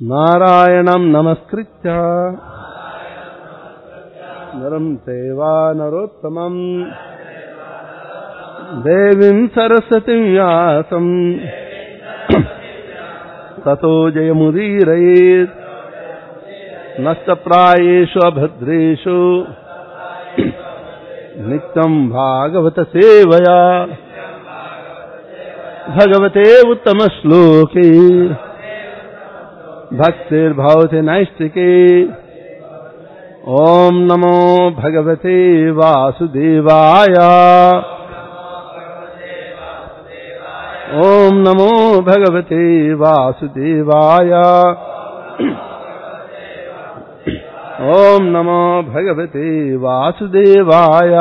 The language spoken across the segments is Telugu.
నారాయణం నమస్కృత్య నరం చైవా నరోత్తమం దేవీం సరస్వతిం వ్యాసం తతో జయముదీరయేత్ నష్టప్రాయేషు అభద్రేషు నిత్యం భాగవత సేవయా భగవతే ఉత్తమ శ్లోకే భక్తిర్భవతి నైష్టికే ఓం నమో భగవతే వాసుదేవాయ ఓం నమో భగవతే వాసుదేవాయ ఓం నమో భగవతే వాసుదేవాయ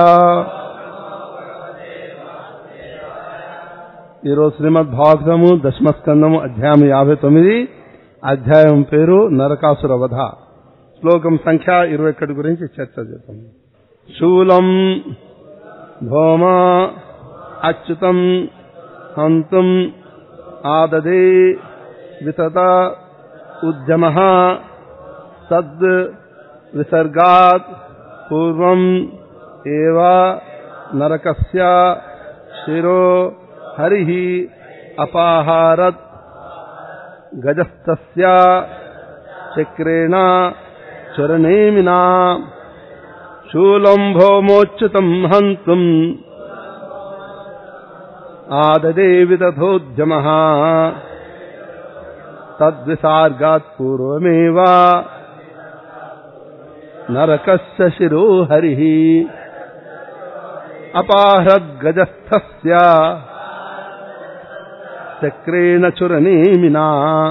ఈరోజు శ్రీమద్ భాగవతము దశమస్కందము అధ్యాయం యాభై తొమ్మిది అధ్యాయం పేరు నరకాసుర వధ శ్లోకం సంఖ్య ఇరవై ఒకటి గురించి చర్చ చేద్దాం శూలం భౌమ అచ్యుతం హంతుం ఆదదే వితత ఉద్యమ తద్ విసర్గాత్ పూర్వం ఏవ నరకస్య శిరో హరి అపాహారత్ గజస్తస్య చక్రేణ చరణేమినా శూలం భౌమోచ్యుతం హంతుం ఆదదేవి తథోద్యమ తద్విసార్గాత్ పూర్వమేవ నరకస్య శిరో హరి అపాహ్రద్గజస్థస్య చక్రేణ చురనేమినా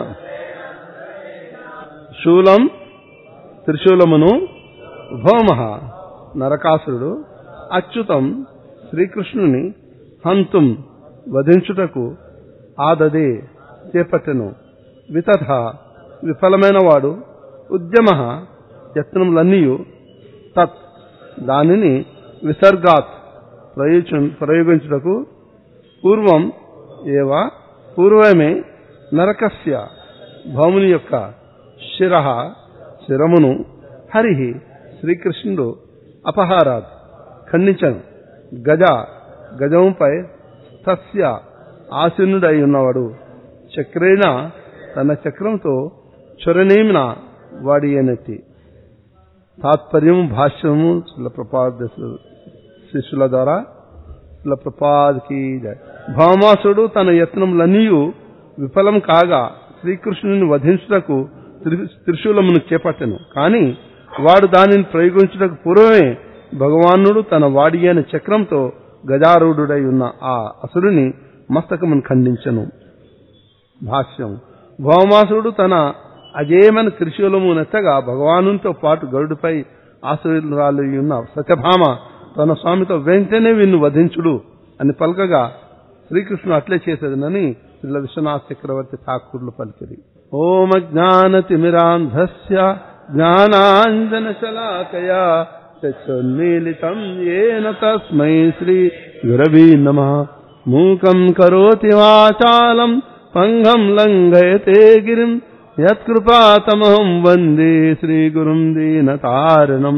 శూలం త్రిశూలమును భౌమ నరకాసురుడు అచ్యుతం శ్రీకృష్ణుని హంతుం వధించుటకు ఆదదే చేపట్టెను వితథ విఫలమైన వాడు ఉద్యమ యత్నములన్నీయు తత్ దానిని విసర్గాత్ ప్రయోగించుటకు పూర్వం ఏవ పూర్వమే నరకస్య భౌముని యొక్క శిర శిరమును హరి శ్రీకృష్ణుడు అపహారాత్ ఖండించను గజ గజముపై తస్య ఆసీనుడై ఉన్నవాడు చక్రేణ తన చక్రంతో చొరనేమిన వాడి అనెత్తి తాత్పర్యం భాష్యము శిలప్రపాద శిష్యుల ద్వారా శిలప్రపాద్కి భౌమాసుడు తన యత్నములన్నీయు విఫలం కాగా శ్రీకృష్ణుని వధించుటకు త్రిశూలమును చేపట్టెను కాని వాడు దానిని ప్రయోగించుటకు పూర్వమే భగవానుడు తన వాడి అయిన చక్రంతో గజారూఢుడై ఉన్న ఆ అసురుని మస్తకమును ఖండించను భాష్యం భౌమాసుడు తన అజేయమైన త్రిశూలము నెత్తగా భగవానుతో పాటు గరుడుపై ఆశీర్వాలు ఉన్న సత్యభామ తన స్వామితో వెంటనే విన్ను వధించుడు అని పలకగా శ్రీకృష్ణుడు అట్లే చేసేదనని శ్రీల విశ్వనాథ్ చక్రవర్తి ఠాకూర్లు పలికిరి ఓం జ్ఞానతిమిరాంధస్య జ్ఞానాంజన శలాకయా చక్షున్మీలితం ఏన తస్మై శ్రీ గురవీ నమ మూకం కరోతి వాచాలం పంగం లంఘయతే గిరిం యత్కృపాతమహం వందే శ్రీగురుం దీనతారణం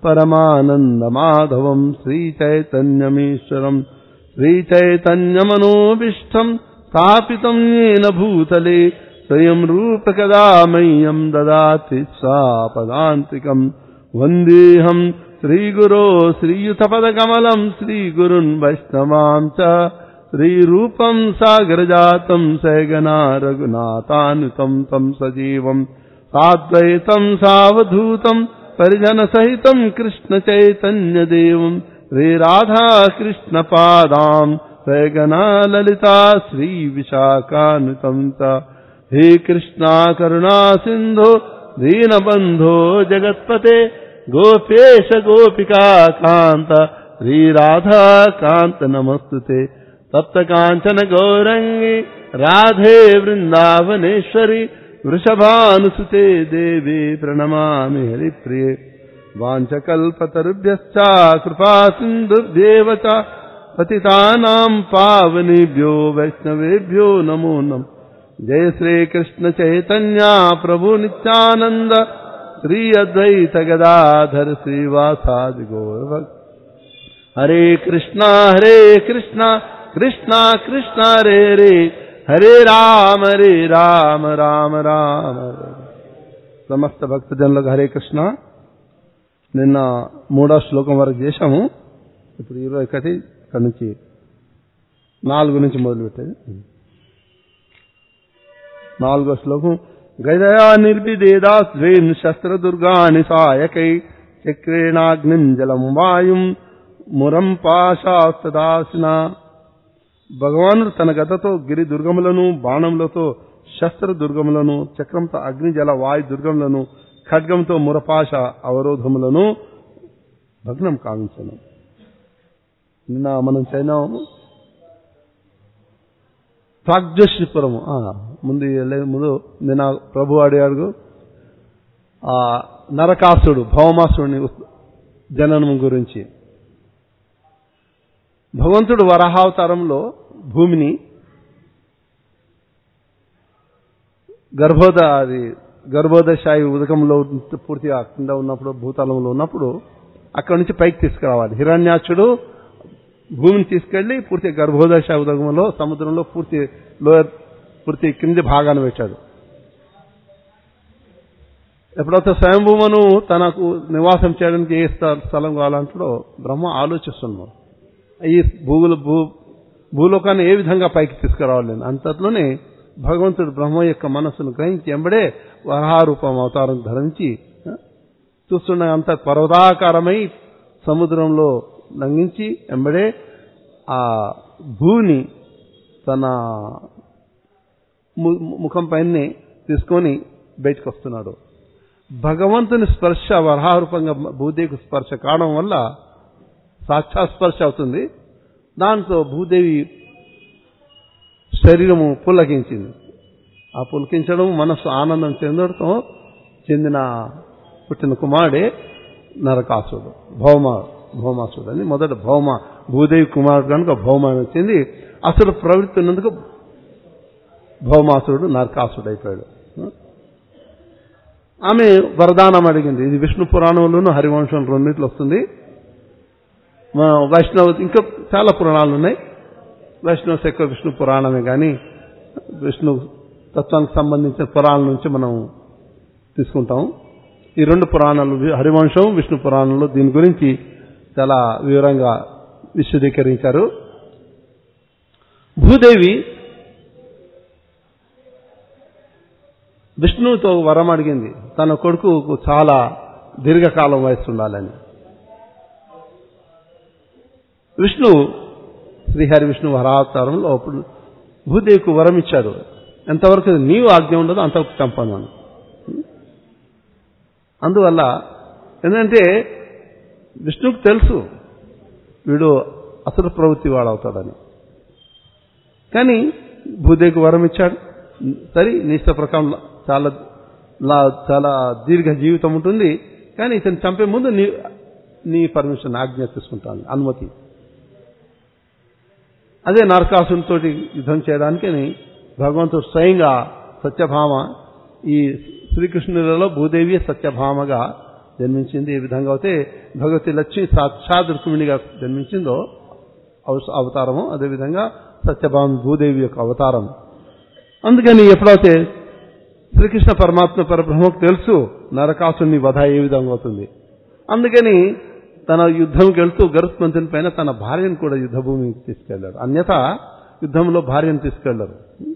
పరమానందమాధవం శ్రీచైతన్యమీశ్వరం శ్రీచైతన్యమనోభిష్టం స్థాపితం येन భూతలే స్వయం రూపకదా మह्यं దదాతి స్వాపదాంతికం వందేహం శ్రీగురో శ్రీయుతపదకమలం శ్రీగురున్ వైష్ణవాం చ శ్రీరూపం సాగరజాతం సగనా రఘునాథానుతం తం సజీవం సాద్వైతం సావధూతం పరిజన సహితం కృష్ణ చైతన్య దేవం శ్రీ రాధా కృష్ణ పాదాం సగనా లలితా శ్రీ విశాఖానుతం చ హే కృష్ణా కరుణా సింధో దీనబంధో జగత్పతే గోపేశ గోపికా కాంత శ్రీ రాధా కాంత నమస్తుతే తప్త కాంచన గౌరంగి రాధే వృందావనేశ్వరి వృషభానుసుతే దేవి ప్రణమామి హరిప్రియే వాంఛకల్పతరుభ్యశ్చ కృపా సింధుభ్యేవ చ పతితానాం పావనేభ్యో వైష్ణవేభ్యో నమో నమ జయ శ్రీ కృష్ణ చైతన్య ప్రభు నిత్యానంద శ్రీ అద్వైత గదాధర శ్రీవాసాది గౌరవ హరే కృష్ణ హరే కృష్ణ కృష్ణ కృష్ణ హరే హరే హరే రామ హరే రామ రామ రామ హరే సమస్త భక్తజనులకు హరే కృష్ణ నిన్న మూడో శ్లోకం వరకు చేశాము ఇప్పుడు ఇరవై ఒకటి ఇక్కడ నుంచి నాలుగు నుంచి మొదలు పెట్టేది నాలుగో శ్లోకం గదయా నిర్విదేదా స్వేన్ శస్త్రదుర్గాని సాయకై చక్రేణాగ్నిం జలం వాయుం మురం పాశాస్తదాసిన భగవానుడు తన గతతో గిరి దుర్గములను బాణములతో శస్త్ర దుర్గములను చక్రంతో అగ్ని జల వాయు దుర్గములను ఖడ్గంతో మురపాశ అవరోధములను భగ్నం కావించను నిన్న మనం చైనాము ప్రాగ్జోషిపురము ముందు వెళ్ళే ముందు నిన్న ప్రభు అడిగాడు ఆ నరకాసుడు భవమాసుడిని జననం గురించి భగవంతుడు వరహావతారంలో భూమిని గర్భోద అది గర్భోదశాయి ఉదకంలో పూర్తిగా కింద ఉన్నప్పుడు భూతలంలో ఉన్నప్పుడు అక్కడి నుంచి పైకి తీసుకురావాలి హిరణ్యాచుడు భూమిని తీసుకెళ్లి పూర్తి గర్భోదశ ఉదకంలో సముద్రంలో పూర్తి లోయర్ పూర్తి కింది భాగాన్ని పెట్టాడు ఎప్పుడైతే స్వయంభూమను తనకు నివాసం చేయడానికి ఏ స్థలం కావాలంటాడో బ్రహ్మ ఆలోచిస్తున్నాడు ఈ భూగులు భూ భూలోకాన్ని ఏ విధంగా పైకి తీసుకురావాలి అంతట్లోనే భగవంతుడు బ్రహ్మ యొక్క మనస్సును గ్రహించి ఎంబడే వరహారూపం అవతారం ధరించి చూస్తున్న అంత పర్వతాకారమై సముద్రంలో లంఘించి ఎంబడే ఆ భూని తన ముఖం పైనే తీసుకొని బయటకు వస్తున్నాడు భగవంతుని స్పర్శ వరహారూపంగా భూదేవికి స్పర్శ కావడం వల్ల సాక్షాత్ స్పర్శ అవుతుంది దాంతో భూదేవి శరీరము పులకించింది ఆ పులకించడం మనస్సు ఆనందం చెందడంతో చెందిన పుట్టిన కుమారుడే నరకాసుడు భౌమ భౌమాసుడు అని మొదట భౌమ భూదేవి కుమారుడు కనుక భౌమ అని వచ్చింది అసలు ప్రవృత్తి ఉన్నందుకు భౌమాసుడు నరకాసుడు అయిపోయాడు ఆమె వరదానం అడిగింది ఇది విష్ణు పురాణంలోనూ హరివంశం రెండింటిలో వస్తుంది వైష్ణవ ఇంకా చాలా పురాణాలు ఉన్నాయి వైష్ణవ ఎక్కువ విష్ణు పురాణమే కానీ విష్ణు తత్వానికి సంబంధించిన పురాణాల నుంచి మనం తీసుకుంటాం ఈ రెండు పురాణాలు హరివంశం విష్ణు పురాణంలో దీని గురించి చాలా వివరంగా విశదీకరించారు భూదేవి విష్ణువుతో వరం అడిగింది తన కొడుకు చాలా దీర్ఘకాలం వయసు ఉండాలని విష్ణు శ్రీహరి విష్ణు వరావతారంలో అప్పుడు భూదేవికి వరం ఇచ్చాడు ఎంతవరకు నీవు ఆజ్ఞ ఉండదో అంతవరకు చంపను అని అందువల్ల ఏంటంటే విష్ణుకు తెలుసు వీడు అసలు ప్రవృత్తి వాడవుతాడని కానీ భూదేవికి వరం ఇచ్చాడు సరే నిష్ట ప్రకారం చాలా చాలా దీర్ఘ జీవితం ఉంటుంది కానీ ఇతను చంపే ముందు నీ నీ పర్మిషన్ ఆజ్ఞ తీసుకుంటాను అనుమతి అదే నరకాసునితో యుద్ధం చేయడానికి భగవంతుడు స్వయంగా సత్యభామ ఈ శ్రీకృష్ణులలో భూదేవి సత్యభామగా జన్మించింది ఈ విధంగా అయితే భగవతి లక్ష్మి సాక్షాత్ రుక్మిణిగా జన్మించిందో అవతారము అదేవిధంగా సత్యభామ భూదేవి యొక్క అవతారం అందుకని ఎప్పుడైతే శ్రీకృష్ణ పరమాత్మ పరబ్రహ్మకు తెలుసు నరకాసుని వధ ఏ విధంగా అవుతుంది అందుకని తన యుద్ధంకి వెళ్తూ గరుత్మంతుని పైన తన భార్యను కూడా యుద్ధభూమికి తీసుకెళ్లాడు అన్యత యుద్ధంలో భార్యను తీసుకెళ్లరు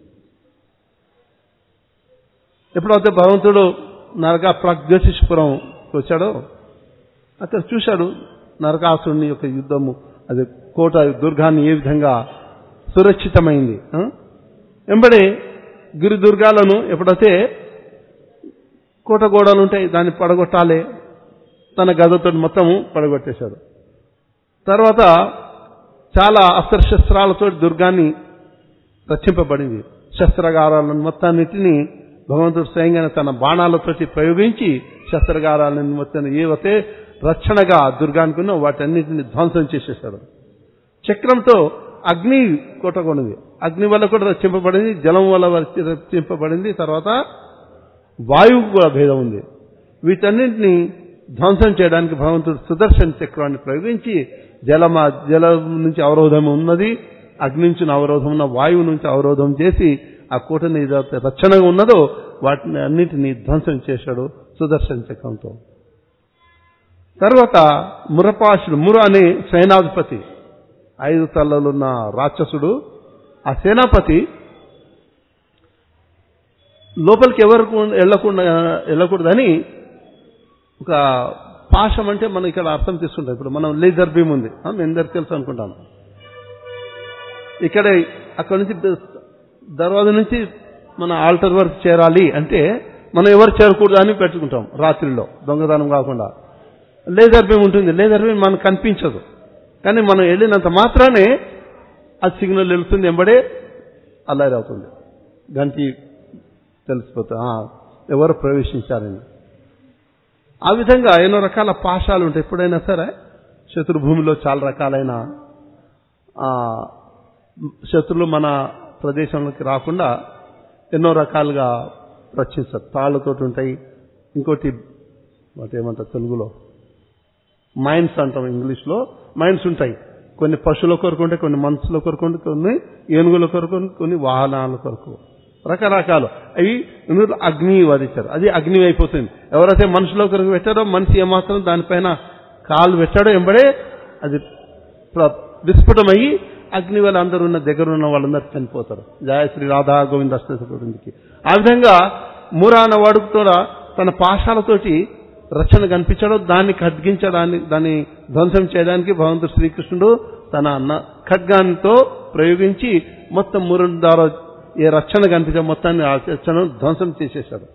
ఎప్పుడైతే భగవంతుడు నరక ప్రజ్యోతిష్పురం వచ్చాడో అక్కడ చూశాడు నరకాసురుని యొక్క యుద్ధము అది కోట దుర్గాన్ని ఏ విధంగా సురక్షితమైంది వెంబడే గిరి దుర్గాలను ఎప్పుడైతే కోట గోడలు ఉంటాయి దాన్ని పడగొట్టాలి తన గదతో మొత్తము పడగొట్టేశాడు తర్వాత చాలా అస్త్రశస్త్రాలతో దుర్గాన్ని రక్షింపబడింది శస్త్రగారాలను మొత్తాన్నిటిని భగవంతుడు స్వయంగా తన బాణాలతోటి ప్రయోగించి శస్త్రగారాలను మొత్తం ఏవైతే రక్షణగా దుర్గానికి ఉన్నో వాటన్నిటిని ధ్వంసం చేసేశాడు చక్రంతో అగ్ని కొట్టకొన్నది అగ్ని వల్ల కూడా రక్షింపబడింది జలం వల్ల రక్ష- రక్షింపబడింది తర్వాత వాయువు కూడా భేదం ఉంది వీటన్నింటినీ ధ్వంసం చేయడానికి భగవంతుడు సుదర్శన చక్రాన్ని ప్రయోగించి జలమ జలం నుంచి అవరోధం ఉన్నది అగ్ని నుంచి అవరోధం ఉన్న వాయువు నుంచి అవరోధం చేసి ఆ కూటని ఏదైతే రక్షణగా ఉన్నదో వాటిని అన్నింటినీ ధ్వంసం చేశాడు సుదర్శన చక్రంతో తర్వాత మురపాషుడు ముర అనే సేనాధిపతి ఐదు తలలున్న రాక్షసుడు ఆ సేనాపతి లోపలికి ఎవరు వెళ్ళకుండా వెళ్ళకూడదని ఒక పాశం అంటే మనం ఇక్కడ అర్థం తీసుకుంటాం ఇప్పుడు మనం లేజర్ బీమ్ ఉంది ఆ, మీ అందరికి తెలుసు అనుకుంటాను ఇక్కడ అక్కడ నుంచి దర్వాజా నుంచి మన ఆల్టర్ వరకు చేరాలి అంటే మనం ఎవరు చేరకూడదు అని పెట్టుకుంటాం రాత్రిలో దొంగతనం కాకుండా లేజర్ బీమ్ ఉంటుంది లేజర్ బీమ్ మనకు కనిపించదు కానీ మనం వెళ్ళినంత మాత్రానే ఆ సిగ్నల్ వెళ్తుంది ఎంబడే అల్లరి అవుతుంది గంటి తెలిసిపోతుంది ఆ, ఎవరు ప్రవేశించారని ఆ విధంగా ఎన్నో రకాల పాశాలు ఉంటాయి ఎప్పుడైనా సరే శత్రుభూమిలో చాలా రకాలైన ఆ, శత్రులు మన ప్రదేశంలోకి రాకుండా ఎన్నో రకాలుగా రక్షిస్తారు తాళ్ళతోటి ఉంటాయి ఇంకోటి వాటి ఏమంటారు తెలుగులో మైండ్స్ అంటాం ఇంగ్లీష్లో మైండ్స్ ఉంటాయి కొన్ని పశువుల కొరకు ఉంటాయి కొన్ని మనుషుల కొరకు ఉంటాయి కొన్ని ఏనుగుల కొరకు ఉంటాయి, కొన్ని వాహనాల కొరకు రకరకాలు అవి ఇందులో అగ్ని వధించారు అది అగ్ని అయిపోతుంది ఎవరైతే మనుషుల కొరకు పెట్టారో మనిషి ఏమాత్రం దానిపైన కాలు పెట్టాడో ఎంబడే అది ప్ర- విస్ఫుటమయ్యి అగ్ని వల్ల అందరూ ఉన్న దగ్గర ఉన్న వాళ్ళందరూ చనిపోతారు జయ శ్రీ రాధా గోవింద అష్టోత్తరానికి ఆ విధంగా మూరా అన్న వాడుకు కూడా తన పాశాలతోటి రక్షణ కనిపించడం దాన్ని ఖడ్గించడాన్ని దాన్ని ధ్వంసం చేయడానికి భగవంతుడు శ్రీకృష్ణుడు తన అన్న ఖడ్గాంతో ప్రయోగించి మొత్తం మురుడు ద్వారా ఏ రక్షణ కనిపించే మొత్తాన్ని ఆ రక్షణను ధ్వంసం చేసేశాడు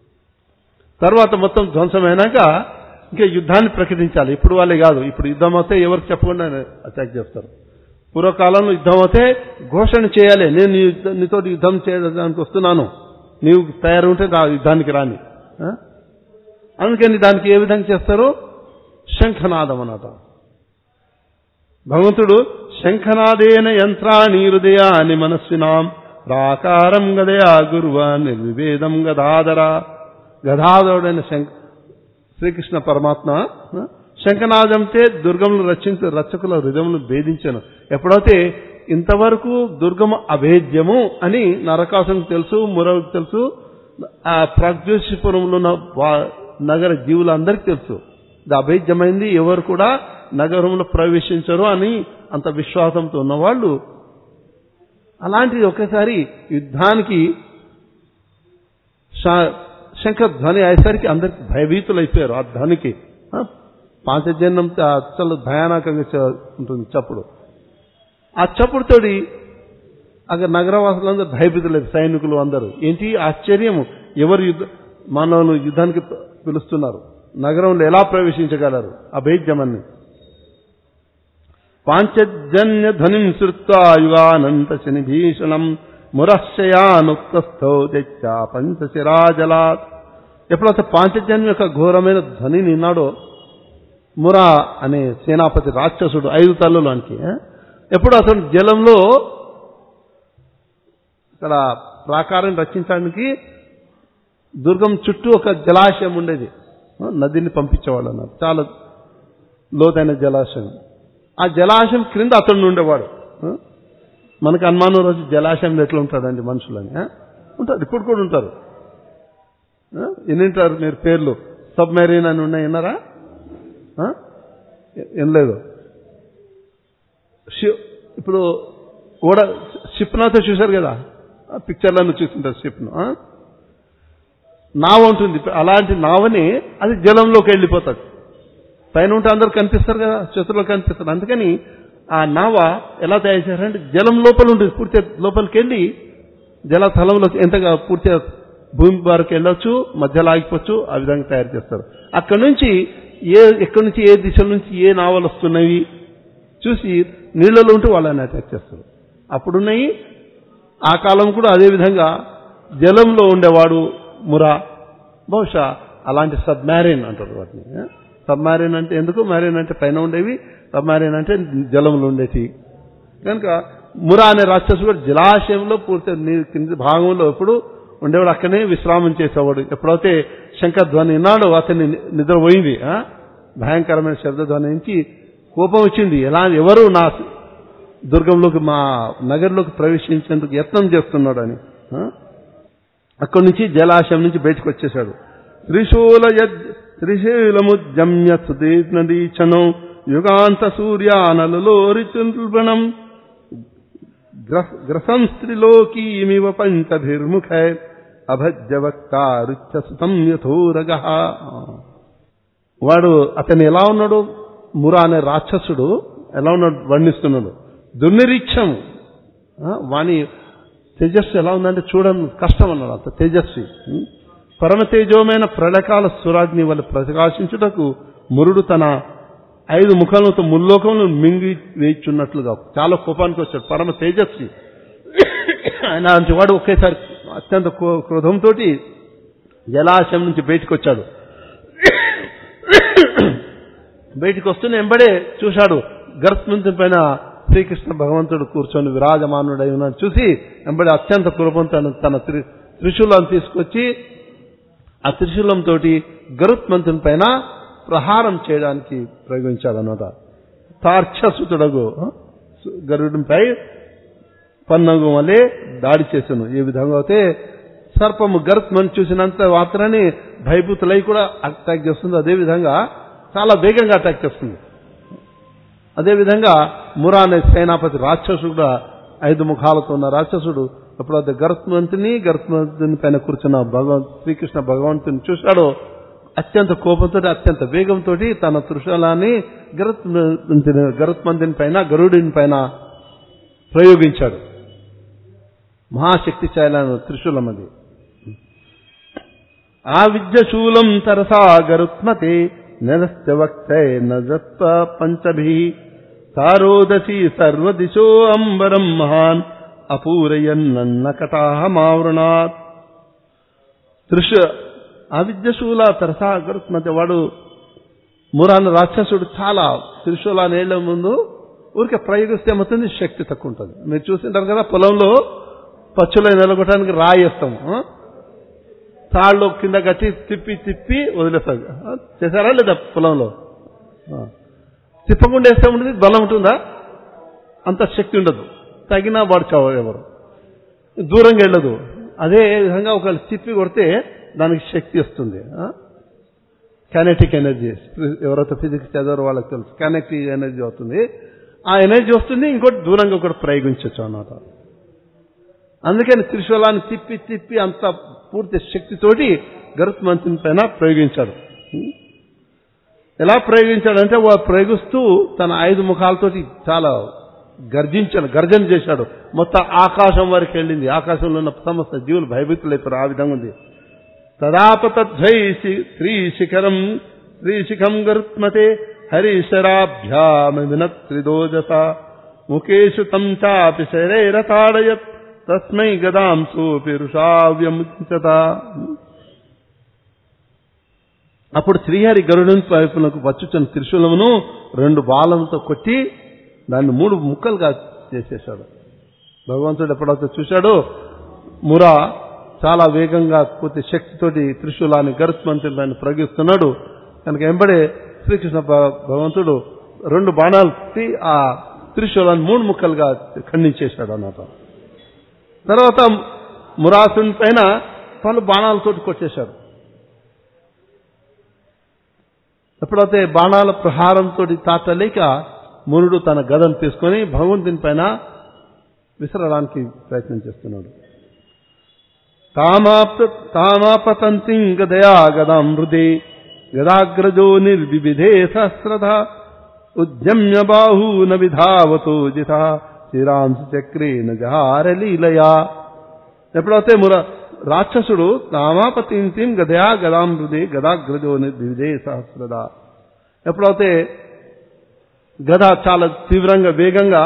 తర్వాత మొత్తం ధ్వంసమైనాక ఇంకా యుద్ధాన్ని ప్రకటించాలి ఇప్పుడు వాళ్ళే కాదు ఇప్పుడు యుద్ధం అయితే ఎవరికి చెప్పకుండా అటాక్ చేస్తారు పూర్వకాలంలో యుద్ధం అయితే ఘోషణ చేయాలి నేను నీ యుద్ధ- నీతో యుద్ధం చేయడానికి వస్తున్నాను నీవు తయారు ఉంటే రా యుద్ధానికి రాని ఆ? అందుకని దానికి ఏ విధంగా చేస్తారు శంఖనాదం అన్నట భగవంతుడు శంఖనాదేన యంత్రాణి హృదయాన్ని మనస్వినాం ప్రాకారం గదయా గురువ నిర్విభేదం గదాధర గదాధరుడైన శంఖ శ్రీకృష్ణ పరమాత్మ ఆ, శంఖనాదంతే దుర్గములు రచించ రచకుల హృదయములు భేదించను ఎప్పుడైతే ఇంతవరకు దుర్గము అభేద్యము అని నరకాసునికి తెలుసు మురవుకు తెలుసు ఆ ప్రజ్యోషిపురంలో ఉన్న వా- నగర జీవులందరికీ తెలుసు ఇది అభేద్యమైంది ఎవరు కూడా నగరంలో ప్రవేశించరు అని అంత విశ్వాసంతో ఉన్నవాళ్ళు అలాంటిది ఒకేసారి యుద్ధానికి శ- శంఖ ధ్వని అయ్యేసరికి అందరికి భయభీతులు అయిపోయారు ఆ ధ్వనికి ఆ, పాంచజన్యం అసలు భయానకంగా చ- ఉంటుంది చప్పుడు ఆ చప్పుడుతోటి అక్కడ నగరవాసులందరూ భయభీతులేదు సైనికులు అందరూ ఏంటి ఆశ్చర్యము ఎవరు యుద్ధ మనల్ని యుద్ధానికి ప- పిలుస్తున్నారు నగరంలో ఎలా ప్రవేశించగలరు అభేద్యమని పాంచజన్య ధ్వనిం శ్రుత్వా యుగానంత శని భీషణం మురశయానుక్తస్థో తెచ్చా పంచశిరాజలాత్ ఎప్పుడైతే పాంచజన్యం యొక్క ఘోరమైన ధ్వని నిన్నాడో మురా అనే సేనాపతి రాక్షసుడు ఐదు తల్లులోనికి ఎప్పుడు అతను జలంలో ఇక్కడ ప్రాకారం రక్షించడానికి దుర్గం చుట్టూ ఒక జలాశయం ఉండేది ఆ, నదిని పంపించేవాళ్ళు అన్నారు చాలా లోతైన జలాశయం ఆ జలాశయం క్రింద అతడు ఉండేవాడు ఆ? మనకు అనుమానం రోజు జలాశయం ఎట్లా ఉంటాడండి మనుషులని ఆ? ఉంటారు ఇప్పుడు కూడా ఉంటారు ఆ? ఎన్నింటారు మీరు పేర్లు సబ్మెరీన్ అని ఉన్నాయి విన్నారా ఆ? ఏం లేదు షి- ఇప్పుడు ఓడ షిప్నాతో చూశారు కదా ఆ పిక్చర్లను చూసింటారు షిప్ను ఆ? నావ ఉంటుంది అలాంటి నావని అది జలంలోకి వెళ్ళిపోతుంది పైన ఉంటే అందరు కనిపిస్తారు కదా శత్రువులు కనిపిస్తారు అందుకని ఆ నావ ఎలా తయారు చేశారంటే జలం లోపల ఉంటుంది పూర్తిగా లోపలికి వెళ్ళి జలస్థలంలో ఎంతగా పూర్తిగా భూమి వరకు వెళ్ళొచ్చు మధ్యలో ఆగిపోవచ్చు ఆ విధంగా తయారు చేస్తారు అక్కడ నుంచి ఏ ఎక్కడి నుంచి ఏ దిశ నుంచి ఏ నావలు వస్తున్నవి చూసి నీళ్ళలో ఉంటే వాళ్ళని అటాక్ చేస్తారు అప్పుడున్నాయి ఆ కాలం కూడా అదే విధంగా జలంలో ఉండేవాడు మురా బహుశా అలాంటి సబ్మారిన్ అంటారు వాటిని సబ్మారిన్ అంటే ఎందుకు మ్యారిన్ అంటే పైన ఉండేవి సబ్మారిన్ అంటే జలంలో ఉండేటి కనుక మురా అనే రాక్షసుడు కూడా జలాశయంలో పూర్తి నీ- కింది భాగంలో ఎప్పుడు ఉండేవాడు అక్కడనే విశ్రామం చేసేవాడు ఎప్పుడైతే శంఖధ్వని విన్నాడో అతన్ని ని- నిద్రపోయింది ఆ? భయంకరమైన శబ్దధ్వని నుంచి కోపం వచ్చింది ఎలా ఎవరు నా దుర్గంలోకి మా నగరంలోకి ప్రవేశించేందుకు యత్నం చేస్తున్నాడు అని ఆ? అక్కడి నుంచి జలాశయం నుంచి బయటకు వచ్చేశాడు త్రిశూల త్రిశూలముద్యమ్య సుదీర్ణదీచనం యుగాంత సూర్యానలలోరిచుల్బణం గ్రసంస్త్రిలోకీమివ పంచభిర్ముఖై అభజ్యవక్తారుచ్చసుతం యథోరగ వాడు అతను ఎలా ఉన్నాడు మురా అనే రాక్షసుడు ఎలా ఉన్నాడు వర్ణిస్తున్నాడు దుర్నిరీక్షం ఆ, వాని తేజస్సు ఎలా ఉందంటే చూడడం కష్టం అన్నాడు అంత తేజస్వి ఉం? పరమ తేజోమైన ప్రళకాల సురాగ్ని వల్ల ప్రకాశించుటకు మురుడు తన ఐదు ముఖాలతో ముల్లోకంలో మింగి వేయిచున్నట్లుగా చాలా కోపానికి వచ్చాడు పరమ తేజస్వి ఆయన అలాంటి వాడు ఒకేసారి అత్యంత క్రో- క్రోధంతో జలాశయం నుంచి బయటకు వచ్చాడు బయటికి వస్తూనే ఎంబడే చూశాడు గర్భమంతి పైన శ్రీకృష్ణ భగవంతుడు కూర్చొని విరాజమానుడై ఉన్నాడు చూసి ఎంబడి అత్యంత కోపంతో తన తన త్రి త్రిశూలాన్ని తీసుకొచ్చి ఆ త్రిశూలం తోటి గరుత్మంతుని పైన ప్రహారం చేయడానికి ప్రయోగించాడు అనమాట తార్క్షసుతుడగు గరుడిపై పన్నగు వలె దాడి చేశాను ఈ విధంగా అయితే సర్పము గరుత్మని చూసినంత మాత్రాన్ని భయభూతులై కూడా అటాక్ చేస్తుంది అదేవిధంగా చాలా వేగంగా అటాక్ చేస్తుంది అదేవిధంగా మురా అనే సేనాపతి రాక్షసుడు కూడా ఐదు ముఖాలతో ఉన్న రాక్షసుడు ఎప్పుడైతే గరుత్మంతుని గరుత్మంతుని పైన కూర్చున్న భగవంత్ శ్రీకృష్ణ భగవంతుని చూశాడో అత్యంత కోపంతో అత్యంత వేగంతో తన త్రిశూలాన్ని గరుత్మంతుని గరుత్మంతుని పైన గరుడిని పైన ప్రయోగించాడు మహాశక్తి చాయలను త్రిశూలం అది ఆ విద్యశూలం తరసా గరుత్మతే నిరస్త వక్తే నజత్వ పంచభి తారోదసి సర్వదిశో అంబరం మహాన్ అపూరయన్న కటాహమావృణాత్ త్రిష అవిద్యశూల తరసా గరుత్మతే వాడు మురాన రాక్షసుడు చాలా త్రిశూల నేళ్ల ముందు ఊరికే ప్రయోగిస్తే ఏమవుతుంది శక్తి తక్కువ ఉంటుంది మీరు చూసింటారు కదా పొలంలో పచ్చులో నిలగొట్టడానికి రాయి వేస్తాం ఆ? తాళ్ళు కింద కట్టి తిప్పి తిప్పి వదిలేస్తారు ఆ? చేశారా లేదా పొలంలో ఆ. తిప్పకుండా వేస్తే ఉంటుంది బలం ఉంటుందా అంత శక్తి ఉండదు తగినా వాడు చావు ఎవరు దూరంగా వెళ్ళదు అదే విధంగా ఒక తిప్పి కొడితే దానికి శక్తి వస్తుంది కైనెటిక్ ఎనర్జీ ఎవరైతే ఫిజిక్స్ చదవరో వాళ్ళకి తెలుసు కైనెటిక్ ఎనర్జీ అవుతుంది ఆ ఎనర్జీ వస్తుంది ఇంకోటి దూరంగా ఒకటి ప్రయోగించవచ్చు అన్నమాట అందుకని త్రిశూలాన్ని తిప్పి తిప్పి అంత పూర్తి శక్తితోటి గరుత్మంతుని పైన ప్రయోగించాడు ఎలా ప్రయోగించాడంటే వాడు ప్రయోగిస్తూ తన ఐదు ముఖాలతోటి చాలా గర్జించాడు గర్జన చేశాడు మొత్తం ఆకాశం వరకు వెళ్ళింది ఆకాశంలో ఉన్న సమస్త జీవులు భయభీతులైపోయారు ఆ విధంగా ఉంది తదాపతద్వై శ్రీశిఖరం శ్రీశిఖం గరుత్మతే హరిశరాభ్యామినత్రిదోజస ముఖేషు తం చాపి శరైరతాడయత్ తస్మై గదాం సోపి రుషావ్యముచత అప్పుడు శ్రీహరి గరుడుని వైపునకు వచ్చుచున్న త్రిశూలమును రెండు బాలముతో కొట్టి దాన్ని మూడు ముక్కలుగా చేసేశాడు భగవంతుడు ఎప్పుడైతే చూశాడో మురా చాలా వేగంగా పూర్తి శక్తితోటి త్రిశూలాన్ని గరుత్మంతుని పైన ప్రయోగిస్తున్నాడు కనుక ఎంబడే శ్రీకృష్ణ భ- భగవంతుడు రెండు బాణాలు పెట్టి ఆ త్రిశూలాన్ని మూడు ముక్కలుగా ఖండించేశాడు అన్నమాట తర్వాత మురాసుని పైన పలు బాణాలతోటి కొట్టేశాడు ఎప్పుడైతే బాణాల ప్రహారంతో తాతలేక మునుడు తన గదను తీసుకొని భగవంతుని పైన విసరడానికి ప్రయత్నం చేస్తున్నాడు తామాప్త తామాపతంతి గదయా గదాం హృదే గదాగ్రజో నిర్వివిధే సహస్రధ ఉద్యమ్య బాహూన విధావతో జిత శ్రీరాంశ చక్రేన జహారలీలయా ఎప్పుడైతే ముర రాక్షసుడు తామాపతింతిం గదయా గదాం హృదే గదాగ్రజో నిర్విధే సహస్రద ఎప్పుడైతే గద చాలా తీవ్రంగా వేగంగా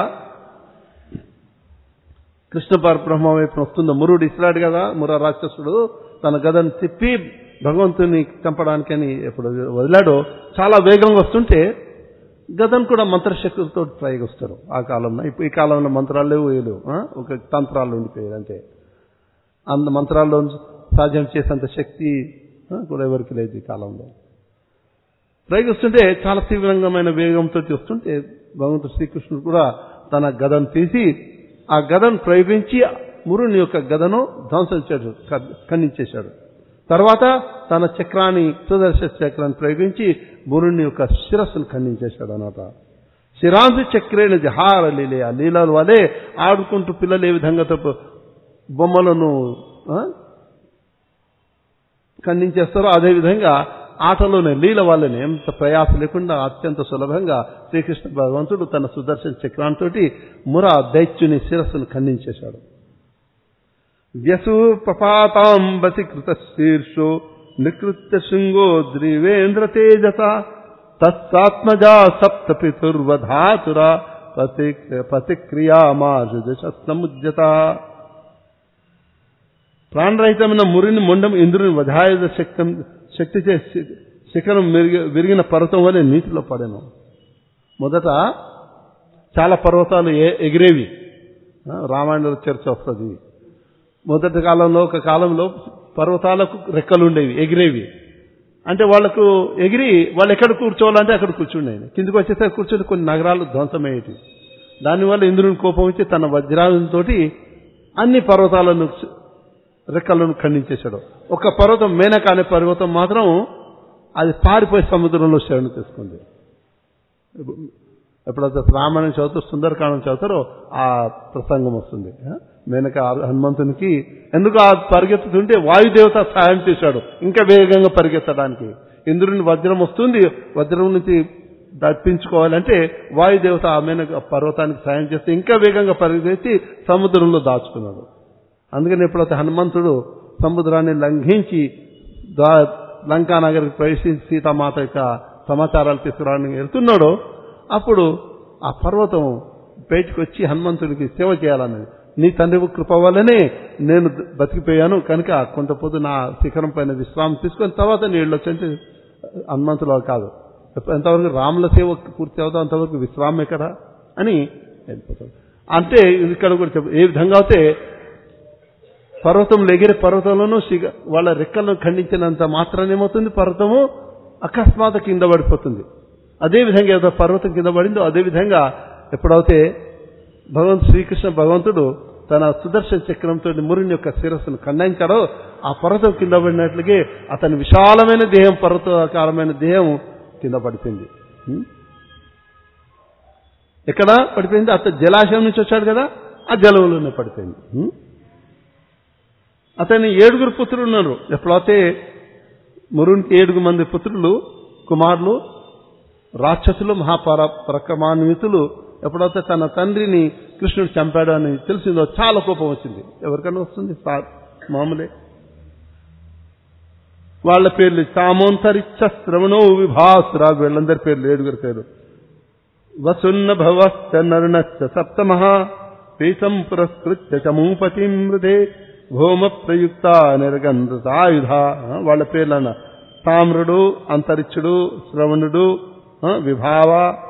కృష్ణ పరబ్రహ్మ వైపు వస్తుందో మురుడు ఇస్రాడు కదా ముర రాక్షసుడు తన గదను తిప్పి భగవంతుని చంపడానికని ఎప్పుడు వదిలాడో చాలా వేగంగా వస్తుంటే గదను కూడా మంత్రశక్తులతో ప్రయోగిస్తారు ఆ కాలంలో ఇప్పుడు ఈ కాలంలో మంత్రాలు లేవు ఏ లేవు ఆ? ఒక తంత్రాలు ఉండిపోయారు అంతే అంత మంత్రాల్లో సాధ్యం చేసేంత శక్తి ఆ, కూడా ఎవరికి లేదు ఈ కాలంలో ప్రయోగిస్తుంటే చాలా తీవ్రంగమైన వేగంతో వస్తుంటే భగవంతుడు శ్రీకృష్ణుడు కూడా తన గదను తీసి ఆ గదను ప్రయోగించి మురుని యొక్క గదను ధ్వంసం చేశాడు ఖండించేశాడు తర్వాత తన చక్రాన్ని సుదర్శన చక్రాన్ని ప్రయోగించి మురుని యొక్క శిరస్సును ఖండించేశాడు అన్నమాట శిరాంశి చక్రేణ జహార లీలే ఆ లీలల వలె ఆడుకుంటూ పిల్లలు ఏ విధంగా తప్పు బొమ్మలను ఆ, ఖండించేస్తారో అదేవిధంగా ఆటలోనే లీల వల్లనే ఎంత ప్రయాస లేకుండా అత్యంత సులభంగా శ్రీకృష్ణ భగవంతుడు తన సుదర్శన చక్రాంతో ముర దైత్యుని శిరస్సును ఖండించేశాడు వ్యసు పపాతాంబసి కృత శీర్షో నికృత్య శృంగో ద్రివేంద్ర తేజస తత్సాత్మజా సప్త పితుర్వధాతురా ప్రతిక్రియామాజుజముద్యత ప్రాణరహితమైన మురిని మొండం ఇంద్రుని వధాయుధ శక్తం శక్తి చే శిఖరం విరిగి- విరిగిన పర్వతం వలె నీటిలో పడాను మొదట చాలా పర్వతాలు ఏ- ఎగిరేవి ఆ, రామాయణంలో చర్చ వస్తుంది మొదటి కాలంలో ఒక కాలంలో పర్వతాలకు రెక్కలు ఉండేవి ఎగిరేవి అంటే వాళ్ళకు ఎగిరి వాళ్ళు ఎక్కడ కూర్చోవాలంటే అక్కడ కూర్చుండేది కిందికి వచ్చేసరికి కూర్చొని కొన్ని నగరాలు ధ్వంసమయ్యేవి దానివల్ల ఇంద్రుని కోపం వచ్చి తన వజ్రాలతో అన్ని పర్వతాలను రెక్కలను ఖండించేశాడు ఒక పర్వతం మేనక అనే పర్వతం మాత్రం అది పారిపోయి సముద్రంలో శరణ తీసుకుంది ఎప్పుడైతే రామాయణం చదువుతూ సుందరకాండం చదువుతారో ఆ ప్రసంగం వస్తుంది ఆ? మేనక హనుమంతునికి ఎందుకు ఆ పరిగెత్తుతుంటే వాయుదేవత సహాయం చేశాడు ఇంకా వేగంగా పరిగెత్తడానికి ఇంద్రుని వజ్రం వస్తుంది వజ్రం నుంచి తప్పించుకోవాలంటే వాయుదేవత ఆ మేనక పర్వతానికి సాయం చేస్తే ఇంకా వేగంగా పరిగెత్తి సముద్రంలో దాచుకున్నాడు అందుకని ఎప్పుడైతే హనుమంతుడు సముద్రాన్ని లంఘించి దా- లంకానగర్కి ప్రవేశించి సీతామాత యొక్క సమాచారాలు తీసుకురావడానికి వెళ్తున్నాడో అప్పుడు ఆ పర్వతం బయటకు వచ్చి హనుమంతుడికి సేవ చేయాలన్నది నీ తండ్రి కృప వల్లనే నేను బతికిపోయాను కనుక కొంత పొద్దు నా శిఖరం పైన విశ్రామం తీసుకొని తర్వాత నీళ్ళు వచ్చంటే హనుమంతుడు కాదు ఎంతవరకు రాముల సేవ పూర్తి అవుతా అంతవరకు విశ్రామం ఎక్కడ అని వెళ్ళిపోతాడు అంటే ఇక్కడ కూడా చెప్పు ఏ విధంగా అయితే పర్వతంలో ఎగిరే పర్వతంలోనూ శిగ వాళ్ళ రెక్కలను ఖండించినంత మాత్రాన్ని ఏమవుతుంది పర్వతము అకస్మాత్ కింద పడిపోతుంది అదే విధంగా ఏదో పర్వతం కింద పడిందో అదే విధంగా ఎప్పుడైతే భగవంతు శ్రీకృష్ణ భగవంతుడు తన సుదర్శన చక్రంతో మురిని యొక్క శిరస్సును ఖండించాడో ఆ పర్వతం కింద పడినట్లుగే అతని విశాలమైన దేహం పర్వతాకారమైన దేహం కింద పడిపోయింది హ్మ్? ఎక్కడ పడిపోయింది అతను జలాశయం నుంచి వచ్చాడు కదా ఆ జలంలోనే పడిపోయింది హ్మ్? అతని ఏడుగురు పుత్రులు ఉన్నారు ఎప్పుడైతే మురునికి ఏడుగు మంది పుత్రులు కుమారులు రాక్షసులు మహాపర పరక్రమాన్వితులు ఎప్పుడైతే తన తండ్రిని కృష్ణుడు చంపాడు అని తెలిసిందో చాలా కోపం వచ్చింది ఎవరికైనా వస్తుంది సా- మామూలే వాళ్ళ పేర్లు సామోంతరిచ్చ శ్రవణో విభాసురా వీళ్ళందరి పేర్లు ఏడుగురి పేరు వసున్న భవశ్చ నరుణశ్చ సప్తమః పీతం పురస్కృత్య చమూపతి మృదే భూమ ప్రయుక్త నిర్గంధతాయుధ వాళ్ళ పేర్లన్న తామ్రుడు అంతరిక్షుడు శ్రవణుడు ఆ, విభావ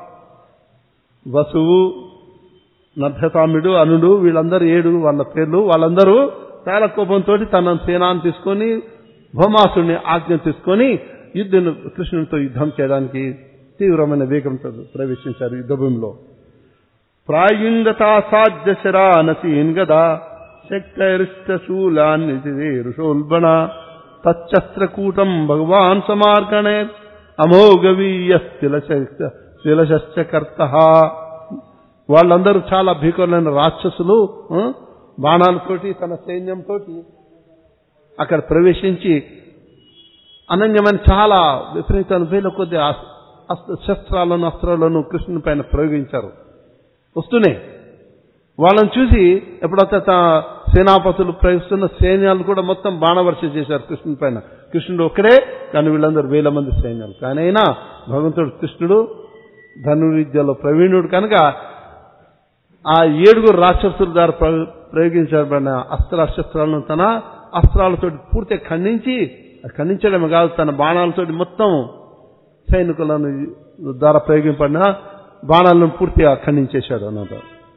వసువు నభ్యసామ్యుడు అనుడు వీళ్ళందరూ ఏడు వాళ్ళ పేర్లు వాళ్ళందరూ చాలా కోపంతో తన సేనాన్ని తీసుకొని భౌమాసుడిని ఆజ్ఞ తీసుకొని యుద్ధం కృష్ణునితో యుద్ధం చేయడానికి తీవ్రమైన వేగంతో ప్రవేశించారు యుద్ధభూమిలో ప్రాయుంగతా సాధ్య శరానసీన్ గదా శక్తైరిష్టశూలాన్ని ఋషోల్బణ తచ్చస్త్రకూటం భగవాన్ సమార్గణే అమోఘవీయ శిలశశ్చ కర్త వాళ్ళందరూ చాలా భీకరులైన రాక్షసులు ఆ, బాణాలతోటి తన సైన్యంతో అక్కడ ప్రవేశించి అనన్యమైన చాలా విపరీతమైన వేల కొద్ది అస్- అస్త్ర శస్త్రాలను అస్త్రాలను కృష్ణుని పైన ప్రయోగించారు వస్తూనే వాళ్ళని చూసి ఎప్పుడైతే తన సేనాపతులు ప్రయోగిస్తున్న సైన్యాలు కూడా మొత్తం బాణవర్ష చేశారు కృష్ణుని పైన కృష్ణుడు ఒక్కడే కానీ వీళ్ళందరూ వేల మంది సైన్యాలు కానీ అయినా భగవంతుడు కృష్ణుడు ధనుర్విద్యలో ప్రవీణుడు కనుక ఆ ఏడుగురు రాక్షసుల ద్వారా ప్ర- ప్రయోగించబడిన అస్త్ర శస్త్రాలను తన అస్త్రాలతో పూర్తిగా ఖండించి ఖండించడమే కాదు తన బాణాలతోటి మొత్తం సైనికులను ద్వారా ప్రయోగింపడిన బాణాలను పూర్తిగా ఖండించేశాడు అన్నమాట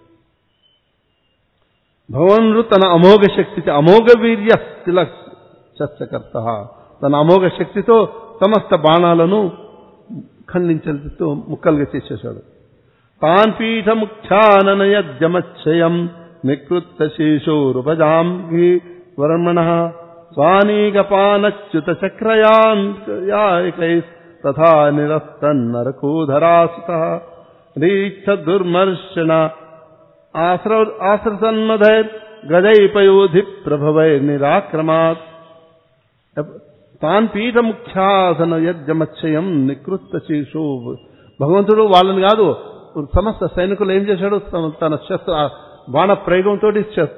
భగవానుడు తన అమోఘ శక్తితో అమోఘ వీర్య స్థిల శస్త్రకర్త తన అమోఘ శక్తితో సమస్త బాణాలను ఖండించతో ముక్కలుగా చేసేశాడు తాన్ పీఠ ముఖ్యాననయజమచ్చయం నికృత్త శేషోరుపజాంగి వర్మణ స్వానీకపానచ్యుత చక్రయాన్కై తథా నిరస్తన్నరకూధరాసుత రీక్ష దుర్మర్షణ ఆశ్రసన్మధైర్ గజైపయోధి ప్రభవైర్నిరాక్రమాత్ తాన్ పీఠ ముఖ్యాసన యజ్జమచ్చయం నికృత్త శేషు భగవంతుడు వాళ్ళని కాదు సమస్త సైనికులు ఏం చేశాడు తన- తన శస్త్ర బాణ ప్రయోగంతో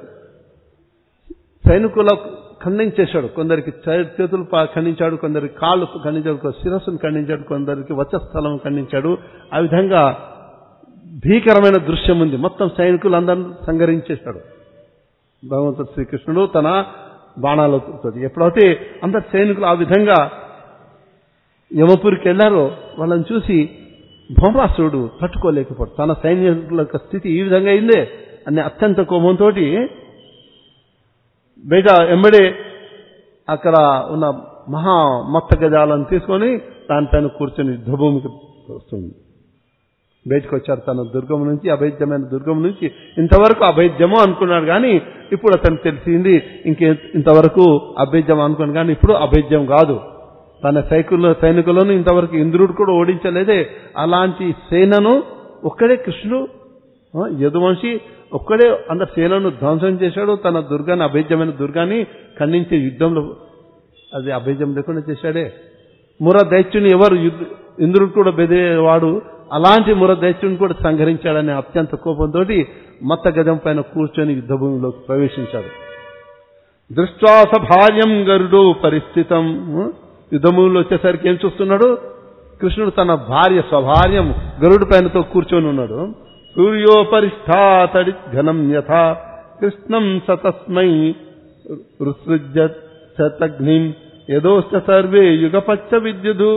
సైనికుల ఖండించేశాడు కొందరికి చే- చేతులు పా- ఖండించాడు కొందరికి కాళ్ళు ఖండించాడు కొందరి శిరస్సును ఖండించాడు కొందరికి వచస్థలం ఖండించాడు ఆ విధంగా భీకరమైన దృశ్యం ఉంది మొత్తం సైనికులందరినీ సంహరించేశాడు భగవంతుడు శ్రీకృష్ణుడు తన బాణాలతో ఎప్పుడైతే అందరు సైనికులు ఆ విధంగా యమపురికి వెళ్ళారో వాళ్ళని చూసి భౌమాసురుడు తట్టుకోలేకపోడు తన సైన్యుల యొక్క స్థితి ఈ విధంగా అయిందే అనే అత్యంత కోపంతో బయట ఎంబడే అక్కడ ఉన్న మహా మత్త గజాలను తీసుకొని దానిపైన కూర్చొని యుద్ధభూమికి వస్తుంది బయటకు వచ్చారు తన దుర్గం నుంచి అభైద్యమైన దుర్గం నుంచి ఇంతవరకు అభైద్యము అనుకున్నాడు కానీ ఇప్పుడు అతనికి తెలిసింది ఇంకే ఇంతవరకు అభైద్యం అనుకున్నాడు కానీ ఇప్పుడు అభైద్యం కాదు తన సైకుల సైనికులను ఇంతవరకు ఇంద్రుడు కూడా ఓడించలేదే అలాంటి సేనను ఒక్కడే కృష్ణుడు ఆ, యదువంశి ఒక్కడే అందరు సేనను ధ్వంసం చేశాడు తన దుర్గాన్ని అభేద్యమైన దుర్గాన్ని ఖండించే యుద్ధంలో అది అభేద్యం లేకుండా చేశాడే ముర దైత్యుని ఎవరు యుద్ధ ఇంద్రుడు కూడా బెదిరేవాడు అలాంటి ముర దైత్యుని కూడా సంహరించాడనే అత్యంత కోపంతో మత్త గజం పైన కూర్చొని యుద్ధభూమిలోకి ప్రవేశించాడు దృష్టాస భార్యం గరుడు పరిస్థితం యుద్ధభూమిలో వచ్చేసరికి ఏం చూస్తున్నాడు కృష్ణుడు తన భార్య స్వభార్యం గరుడు పైనతో కూర్చొని ఉన్నాడు సూర్యోపరిష్టాతడి ఘనం యథా కృష్ణం సతస్మై రుసృజ్య శతగ్నిం యదోశ్చ సర్వే యుగపచ్చ విద్యుదు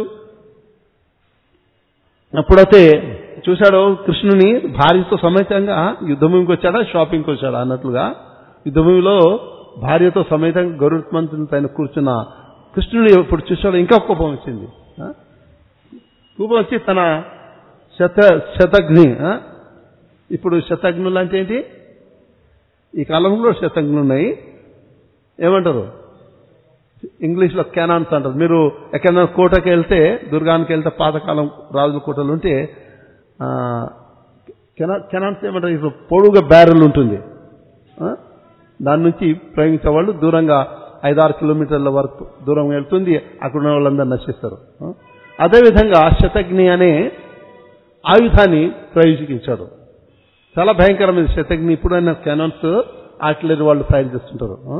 అప్పుడైతే చూశాడు కృష్ణుని భార్యతో సమేతంగా యుద్ధభూమికి వచ్చాడా షాపింగ్కి వచ్చాడా అన్నట్లుగా యుద్ధభూమిలో భార్యతో సమేతంగా గరుత్మంతుని పైన కూర్చున్న కృష్ణుడు ఇప్పుడు చూశాడు ఇంకా కోపం వచ్చింది ఆ? కోపం వచ్చి తన శత శతగ్ని ఆ? ఇప్పుడు శతగ్నులు అంటే ఏంటి ఈ కాలంలో శతగ్నులు ఉన్నాయి ఏమంటారు ఇంగ్లీష్లో కెనాన్స్ అంటారు మీరు ఎక్కడైనా కోటకి వెళ్తే దుర్గానికి వెళ్తే పాతకాలం రాజుల కోటలు ఉంటే ఆ, కెనా కెనాన్స్ ఏమంటారు ఇప్పుడు పొడుగా బ్యారెల్ ఉంటుంది ఆ? దాని నుంచి ప్రయోగించే వాళ్ళు దూరంగా ఐదారు కిలోమీటర్ల వరకు దూరం వెళ్తుంది అక్కడ ఉన్న వాళ్ళందరూ నశిస్తారు ఆ? అదేవిధంగా శతగ్ని అనే ఆయుధాన్ని ప్రయోగించాడు చాలా భయంకరమైన శతగ్ని ఇప్పుడైనా కెనాన్స్ ఆర్టిలరీ వాళ్ళు ఫైర్ చేస్తుంటారు ఆ?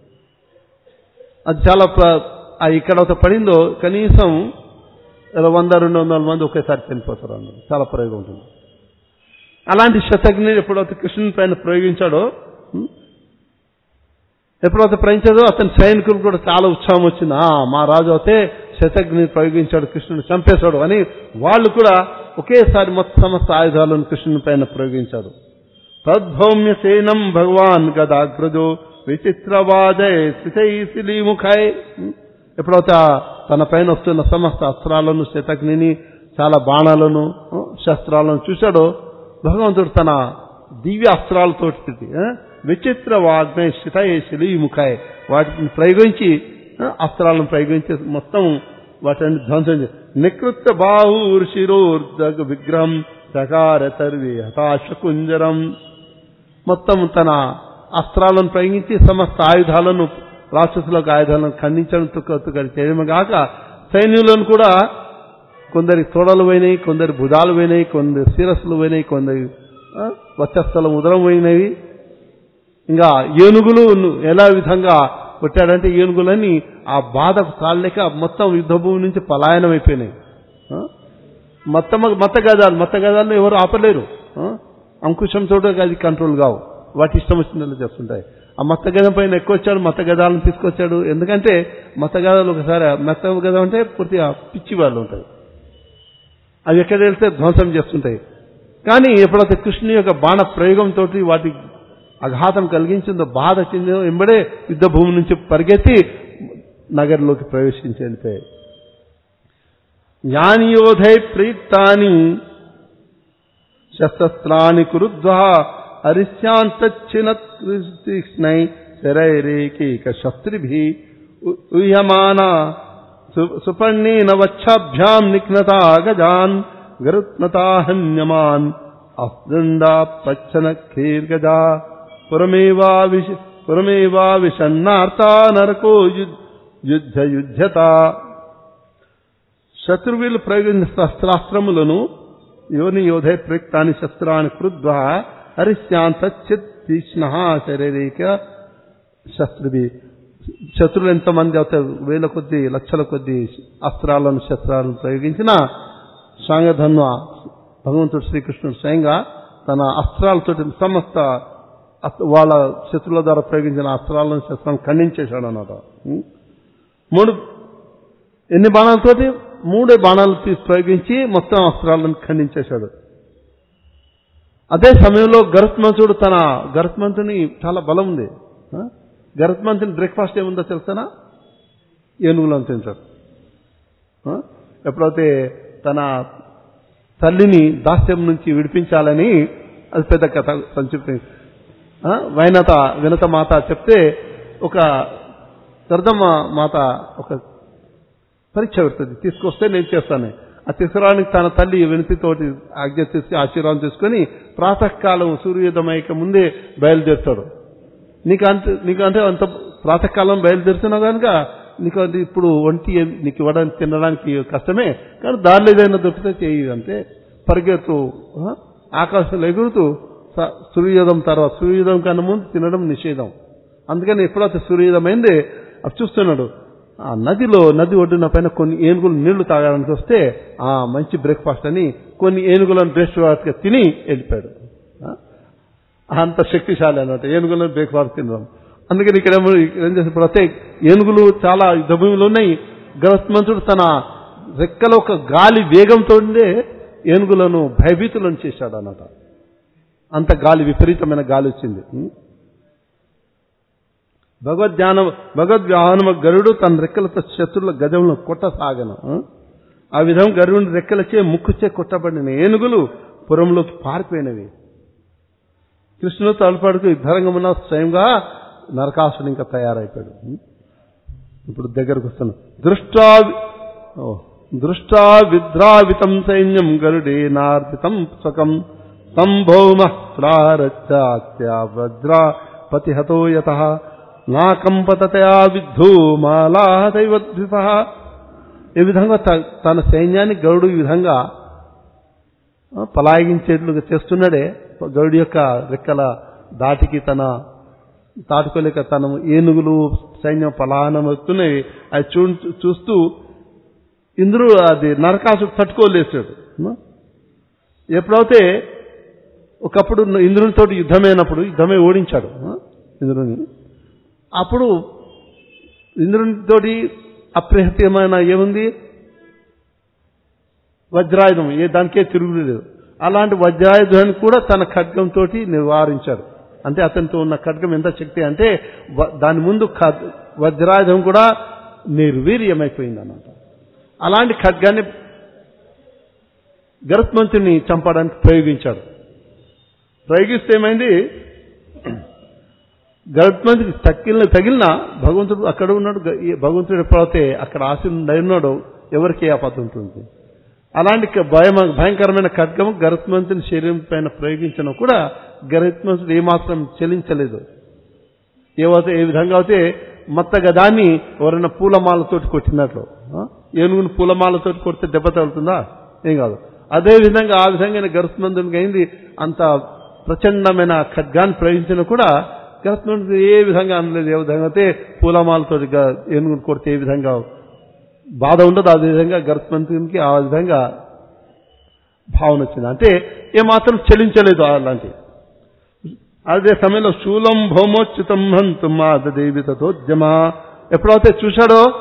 అది చాలా ప్ర- ఆ ఇక్కడ ఒక పడిందో కనీసం ఇలా వంద రెండు వందల మంది ఒకేసారి చనిపోతారు అన్నది చాలా ప్రయోగం ఉంటుంది అలాంటి శతగ్ని ఎప్పుడైతే కృష్ణుని పైన ప్రయోగించాడో ఉం? ఎప్పుడైతే ప్రయోగించాడో అతని సైనికులు కూడా చాలా ఉత్సాహం వచ్చింది "ఆ, మా రాజు అయితే శతగ్ని ప్రయోగించాడు కృష్ణుని చంపేశాడు అని వాళ్ళు కూడా ఒకేసారి మొత్తం సమస్త ఆయుధాలను కృష్ణుని పైన ప్రయోగించారు తద్భౌమ్య సేనం భగవాన్ గదాగ్రజో విచిత్రవాజయ్ శ్రీశైశిలీముఖై ఎప్పుడైతే ఆ తన పైన వస్తున్న సమస్త అస్త్రాలను శతగ్నిని చాలా బాణాలను ఆ, శస్త్రాలను చూశాడో భగవంతుడు తన దివ్య అస్త్రాలతో విచిత్ర వాగ్నై శితయ శిలీముఖాయ్ వాటిని ప్రయోగించి ఆ, అస్త్రాలను ప్రయోగించి మొత్తం వాటిని ధ్వంసం చేసి నికృత్త బాహూర్షిరోర్ధగ విగ్రహం చకార తర్వి హతాశకుంజరం మొత్తం తన అస్త్రాలను ప్రయోగించి సమస్త ఆయుధాలను రాక్షసులకు ఆయుధాలను ఖండించడం తుక్కతుక్కడి చేయడమే కాక సైన్యులను కూడా కొందరి తొడలు పోయినాయి కొందరి భుజాలు పోయినాయి కొందరి శిరస్సులు పోయినాయి కొందరి ఆ, వక్షస్థలం ఉదరం పోయినవి ఇంకా ఏనుగులు ఎలా విధంగా కొట్టాడంటే ఏనుగులని ఆ బాధకు తాళలేక మొత్తం యుద్ధభూమి నుంచి పలాయనం అయిపోయినాయి ఆ? మత్త మత గజాలు మత గజాలను ఎవరు ఆపలేరు ఆ? అంకుశంతో అది కంట్రోల్ కావు వాటి ఇష్టం వచ్చినట్లు చేస్తుంటాయి ఆ మత్త గజం పైన ఎక్కువ వచ్చాడు మత గజాలను తీసుకొచ్చాడు ఎందుకంటే మత గజాలు ఒకసారి మత గజం అంటే పూర్తిగా పిచ్చి వాళ్ళు ఉంటాయి అవి ఎక్కడ వెళ్తే ధ్వంసం చేస్తుంటాయి కానీ ఎప్పుడైతే కృష్ణుని యొక్క బాణ ప్రయోగంతో వాటి అఘాతం కలిగించిందో బాధ చెందిందో ఎంబడే యుద్ధ భూమి నుంచి పరిగెత్తి నగరంలోకి ప్రవేశించి వెళ్ళిపోయాయి జ్ఞానియోధై ప్రయుక్తాని శస్త్రాన్ని కురుద్వా అరిశ్యాంతచ్చిన తీక్ష్ణై శరైరేకైక శస్త్రిభి ఉహ్యమాన సుపర్ణేన వచ్ఛాభ్యాం నిఘ్నతా గజాన్ గరుత్నతా హన్యమాన్ అస్దండా పచ్చన ఖీర్గజా పురమేవా విష పురమేవా విషన్నార్తా నరకో యుద్ధ యుద్ధత శత్రువులు ప్రయోగించిన శస్త్రాస్త్రములను యోని యోధే ప్రయుక్తాని శస్త్రాన్ని కృద్వ హరిశ్యాంత చిత్ తీక్ష్ణ శరీరైక శస్త్రువి శత్రువులు ఎంతమంది అవుతారు వేల కొద్ది లక్షల కొద్ది అస్త్రాలను శస్త్రాలను ప్రయోగించిన సాంగధన్వ భగవంతుడు శ్రీకృష్ణుడు స్వయంగా తన అస్త్రాలతోటి సమస్త వాళ్ళ శత్రువుల ద్వారా ప్రయోగించిన అస్త్రాలను శస్త్రాలను ఖండించేశాడు అన్నమాట మూడు ఎన్ని బాణాలతోటి మూడే బాణాలు తీసి ప్రయోగించి మొత్తం అస్త్రాలను ఖండించేశాడు అదే సమయంలో గరుత్మంతుడు తన గరుత్మంతుని చాలా బలం ఉంది గరుత్మంతుని బ్రేక్ఫాస్ట్ ఏముందో తెలుసానా ఏనుగులను తింటాడు ఎప్పుడైతే తన తల్లిని దాస్యం నుంచి విడిపించాలని అది పెద్ద కథ సంక్షిప్త వైనత వినత మాత చెప్తే ఒక సర్దమ్మ మాత ఒక పరీక్ష పెడుతుంది తీసుకొస్తే నేను చేస్తాను ఆ తీసుకురావడానికి తన తల్లి వినతితోటి ఆజ్ఞ తీసి ఆశీర్వాదం తీసుకొని ప్రాతకాలం సూర్యోదయక ముందే బయలుదేరుతాడు నీకు అంత నీకు అంటే అంత ప్రాతకాలం బయలుదేరుతున్నావు కనుక నీకు అది ఇప్పుడు ఒంటి నీకు ఇవ్వడానికి తినడానికి కష్టమే కానీ దారిలో ఏదైనా దొరికితే చేయి అంటే పరిగెత్తు ఆకాశంలో ఎగురుతూ సూర్యోదయం తర్వాత సూర్యోదయం కన్నా ముందు తినడం నిషేధం అందుకని ఎప్పుడైతే సూర్యోదయం అయింది అది చూస్తున్నాడు ఆ నదిలో నది ఒడ్డున పైన కొన్ని ఏనుగులు నీళ్లు తాగడానికి వస్తే ఆ మంచి బ్రేక్ఫాస్ట్ అని కొన్ని ఏనుగులను బ్రేక్ఫాస్ట్గా తిని వెళ్ళిపోయాడు అంత శక్తిశాలి అన్నమాట ఏనుగులను బ్రేక్ఫాస్ట్ తినడం అందుకని ఇక్కడ ఏం చేసిన ప్రతి ఏనుగులు చాలా యుద్ధభూమిలో ఉన్నాయి గరుత్మంతుడు తన రెక్కల ఒక గాలి వేగంతో ఏనుగులను భయభీతులను చేశాడు అన్నమాట అంత గాలి విపరీతమైన గాలి వచ్చింది భగవద్ధ్యానం భగవద్వ్యాహనమ గరుడు తన రెక్కలతో శత్రుల గజములను కొట్టసాగను ఆ విధంగా గరువుని రెక్కలచే ముక్కుచే కొట్టబడిన ఏనుగులు పురంలోకి పారిపోయినవి కృష్ణుడు తలపాడుకు యుద్ధరంగమున స్వయంగా నరకాసుడు ఇంకా తయారైపోయాడు ఇప్పుడు దగ్గరకు వస్తాను దృష్టా దృష్టా విద్రావితం సైన్యం గరుడేనార్పితం స్వకం తం భౌమ ప్రారచ్చాత్య వజ్రా పతిహతో యత నాకంపతయా విద్ధు మాలాహదైవద్విప ఈ విధంగా తన సైన్యాన్ని గరుడు ఈ విధంగా పలాయించేట్లుగా చేస్తున్నాడే గరుడు యొక్క రెక్కల దాటికి తన దాటుకోలేక తన ఏనుగులు సైన్యం పలానమవుతున్నాయి అది చూ చూస్తూ ఇంద్రుడు అది నరకాసుడు తట్టుకోలేసాడు ఎప్పుడైతే ఒకప్పుడు ఇంద్రునితో యుద్ధమైనప్పుడు యుద్ధమే ఓడించాడు ఇంద్రుని అప్పుడు ఇంద్రునితోటి అప్రహత్యమైన ఏముంది వజ్రాయుధం ఏ దానికే తిరుగులేదు అలాంటి వజ్రాయుధాన్ని కూడా తన ఖడ్గంతో నివారించాడు అంటే అతనితో ఉన్న ఖడ్గం ఎంత శక్తి అంటే దాని ముందు వజ్రాయుధం కూడా నిర్వీర్యమైపోయింది అన్నమాట అలాంటి ఖడ్గాన్ని గరుత్మంతుని చంపడానికి ప్రయోగించాడు ప్రయోగిస్తే ఏమైంది గరుత్మంతుడికి తగిలిన తగిలిన భగవంతుడు అక్కడ ఉన్నాడు భగవంతుడు ఎప్పుడైతే అక్కడ ఆశీనుడు ఉన్నాడో ఎవరికి ఆపద ఉంటుంది అలాంటి భయం భయంకరమైన ఖడ్గము గరుత్మంతుని శరీరం పైన ప్రయోగించడం కూడా గరుత్మంతుడు ఏమాత్రం చెలించలేదు ఏవైతే ఏ విధంగా అయితే మత్త గదాన్ని ఎవరైనా పూలమాలతోటి కొట్టినట్లు ఏనుగుని పూలమాలతోటి కొడితే దెబ్బ తగులుతుందా ఏం కాదు అదే విధంగా ఆ విధంగా గరుత్మంతునికి అయింది అంత ప్రచండమైన ఖడ్గాన్ని ప్రయోగించినా కూడా గరుత్మంతుడు ఏ విధంగా అనలేదు ఏ విధంగా అయితే పూలమాలతో ఏనుగుని కొడితే ఏ విధంగా బాధ ఉండదు అదే విధంగా గరుత్మంతునికి ఆ విధంగా భావన వచ్చింది అంటే ఏమాత్రం చెలించలేదు అలాంటి అదే సమయంలో శూలం భౌమోచ్యుతం హంతు మాదేవి తోద్యమ ఎప్పుడైతే చూశాడో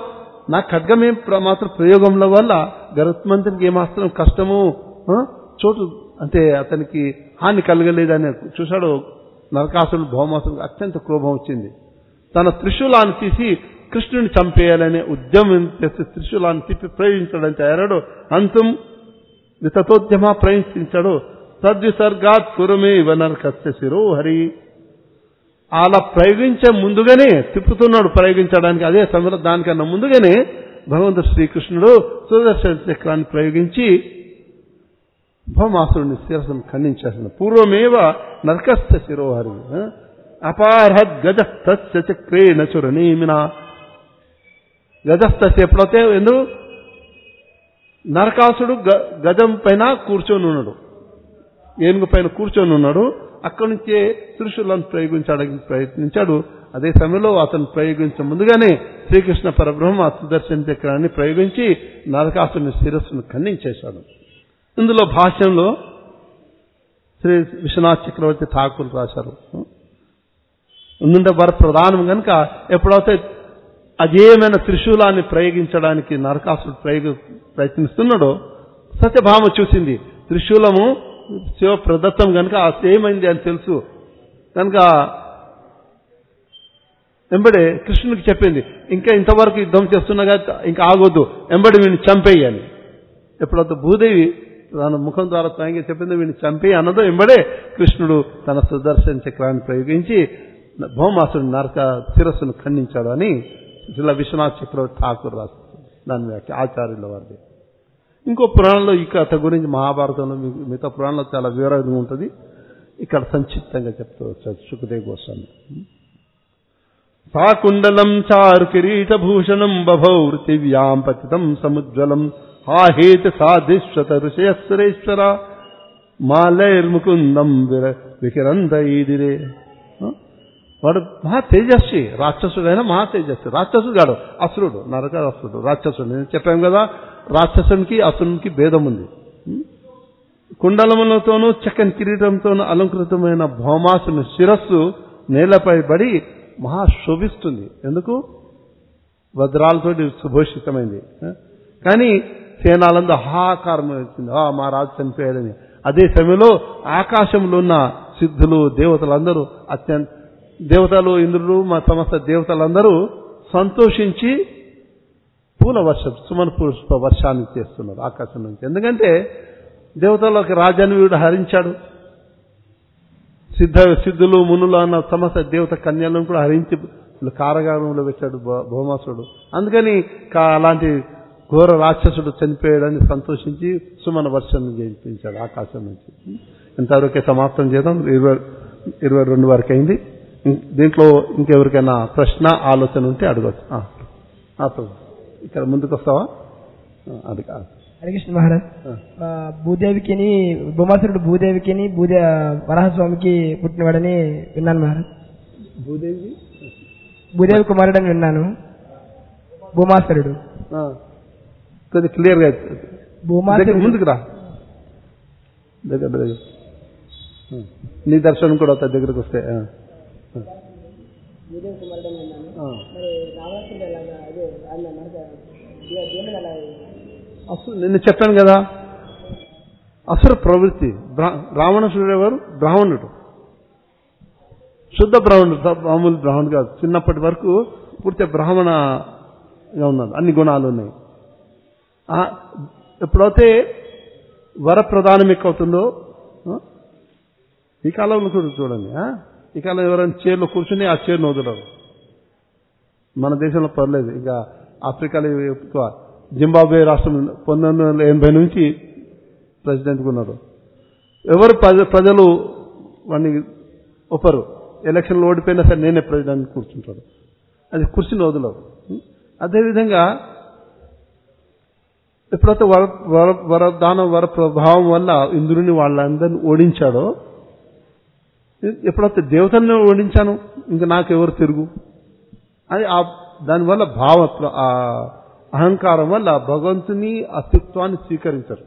నా ఖడ్గమే ప్ర- మాత్రం ప్రయోగంల వల్ల గరుత్మంతునికి ఏమాత్రం కష్టము ఆ, చోటు అంటే అతనికి హాని కలగలేదని చూశాడు నరకాసుడు భౌమాసుడు అత్యంత క్రోభం వచ్చింది తన త్రిశూలాన్ని తీసి కృష్ణుని చంపేయాలనే ఉద్యమం చేసి త్రిశూలాన్ని తిప్పి ప్రయోగించడానికి తయారాడు అంతం వితతోద్యమ ప్రయత్నించాడు తద్విసర్గాత్ కురమే ఇవ నరకస్య శిరో హరి అలా ప్రయోగించే ముందుగానే తిప్పుతున్నాడు ప్రయోగించడానికి అదే సమయంలో దానికన్నా ముందుగానే భగవంతుడు శ్రీకృష్ణుడు సుదర్శన చక్రాన్ని ప్రయోగించి భౌమాసురుని శిరస్సును ఖండించేసిన పూర్వమేవ నరకస్య శిరోహరి అపారహద్ గజస్థస్య చక్రే నచురనేమిన గజస్థస్య ఎప్పుడైతే ఎందుకు నరకాసుడు గ- గజం పైన కూర్చొని ఉన్నాడు ఏనుగు పైన కూర్చొని ఉన్నాడు అక్కడి నుంచే త్రిశూలను ప్రయోగించడానికి ప్రయత్నించాడు అదే సమయంలో అతను ప్రయోగించే ముందుగానే శ్రీకృష్ణ పరబ్రహ్మ సుదర్శన చక్రాన్ని ప్రయోగించి నరకాసుని శిరస్సును ఖండించేశాడు ఇందులో భాష్యంలో శ్రీ విశ్వనాథ్ చక్రవర్తి ఠాకూర్ రాశారు ముందుంటే వర ప్రధానం కనుక ఎప్పుడైతే అజేయమైన త్రిశూలాన్ని ప్రయోగించడానికి నరకాసుడు ప్రయోగ ప్రయత్నిస్తున్నాడో సత్యభామ చూసింది త్రిశూలము శివ ప్రదత్తం కనుక ఆ ఏమైంది అని తెలుసు కనుక ఎంబడే కృష్ణునికి చెప్పింది ఇంకా ఇంతవరకు యుద్ధం చేస్తున్నాగా ఇంకా ఆగొద్దు ఎంబడి వీడిని చంపేయాలి ఎప్పుడైతే భూదేవి తన ముఖం ద్వారా స్వయంగా చెప్పింది వీడిని చంపి అన్నదో ఎంబడే కృష్ణుడు తన సుదర్శన చక్రాన్ని ప్రయోగించి భౌమాసుని నరక శిరస్సును ఖండించాడు అని ఇలా విశ్వనాథ్ చక్రవర్తి ఠాకూర్ రాస్తారు దాని వ్యాఖ్య ఆచార్యుల వారిది ఇంకో పురాణంలో ఈ కథ గురించి మహాభారతంలో మీ- మిగతా పురాణంలో చాలా వివరంగా ఉంటుంది ఇక్కడ సంక్షిప్తంగా చెప్తూ వచ్చారు సుఖదేవ్ గోస్వామి సాకుండలం చారు కిరీట భూషణం బభౌ పృథివ్యాం పతితం సముజ్వలం ఆహేత సాధిశ్వత ఋషయశ్వరేశ్వర మాలైర్ముకుందం విర వికిరంద ఈదిరే ఆ? వాడు మహా తేజస్వి రాక్షసుడైన మహా తేజస్వి రాక్షసుడు కాడు అసురుడు నరకాసురుడు రాక్షసుడు నేను చెప్పాను కదా రాక్షసునికి అసురునికి భేదం ఉంది ఉం? కుండలములతోనూ చక్కని కిరీటంతోనూ అలంకృతమైన భౌమాసుని శిరస్సు నేలపై పడి మహా శోభిస్తుంది ఎందుకు వజ్రాలతోటి సుభూషితమైంది ఆ? కానీ సేనాలందు హాకారం వచ్చింది ఆ మా రాజు చనిపోయాడని అదే సమయంలో ఆకాశంలో ఉన్న సిద్ధులు దేవతలందరూ అత్యంత దేవతలు ఇంద్రుడు మా సమస్త దేవతలందరూ సంతోషించి పూల వర్షం సుమన పుష్ప వర్షాన్ని చేస్తున్నారు ఆకాశం నుంచి ఎందుకంటే దేవతలకు రాజాన్ని వీడు హరించాడు సిద్ధ సిద్ధులు మునులు అన్న సమస్త దేవత కన్యలను కూడా హరించి కారాగారంలో పెట్టాడు భౌ- భౌమాసుడు అందుకని కా- అలాంటి ఘోర రాక్షసుడు చనిపోయాడని సంతోషించి సుమన వర్షం చేయించాడు ఆకాశం నుంచి ఇంతవరకే సమాప్తం చేద్దాం ఇరవై ఇరవై రెండు వరకు అయింది ఇం- దీంట్లో ఇంకెవరికైనా ప్రశ్న ఆలోచన ఉంటే అడగచ్చు ఆ. ఆ, ప్రభు. ఇక్కడ ముందుకు వస్తావా ఆ, అది కాదు హరికృష్ణ మహారాజ్ ఆ, భూదేవికిని భూమాసురుడు భూదేవికిని భూదే వరాహస్వామికి పుట్టినవాడని విన్నాను మహారాజ్ భూదేవి భూదేవి కుమారుడని విన్నాను భూమాసురుడు కొద్దిగా క్లియర్గా దగ్గర భూమాసురుడు ముందుకు రా దగ్గర దగ్గర ఆ. నీ దర్శనం కూడా అవుతుంది దగ్గరకు వస్తే ఆ. ఆ. అసలు నిన్ను చెప్పాను కదా అసలు ప్రవృత్తి బ్రా- రావణసుడు ఎవరు బ్రాహ్మణుడు శుద్ధ బ్రాహ్మణుడు ద- మామూలు బ్రాహ్మణుడు కాదు చిన్నప్పటి వరకు పూర్తి బ్రాహ్మణగా ఉన్నాడు అన్ని గుణాలు ఉన్నాయి ఆ, ఎప్పుడైతే వరప్రధానం ఎక్కువవుతుందో ఆ, ఈ కాలంలో కూడా చూడండి ఆ, ఈ కాలం ఎవరైనా చైర్లో కూర్చుని ఆ చైర్ను వదలరు మన దేశంలో పర్లేదు ఇక ఆఫ్రికాలో ఎక్కువ జింబాబ్వే రాష్ట్రం పంతొమ్మిది వందల ఎనభై నుంచి ప్రెసిడెంట్గా ఉన్నారు ఎవరు ప్రజ- ప్రజలు వాడిని ఒప్పరు ఎలక్షన్లో ఓడిపోయినా సరే నేనే ప్రెసిడెంట్ కూర్చుంటాడు అది కుర్చీని వదలరు అదేవిధంగా ఎప్పుడైతే వర వర వరదానం వర ప్రభావం వల్ల ఇంద్రుని వాళ్ళందరిని ఓడించాడో ఎప్పుడైతే దేవతల్ని ఓడించాను ఇంకా నాకెవరు తిరుగు అది ఆ దానివల్ల భావ ప్ర- ఆ అహంకారం వల్ల భగవంతుని అస్తిత్వాన్ని స్వీకరించరు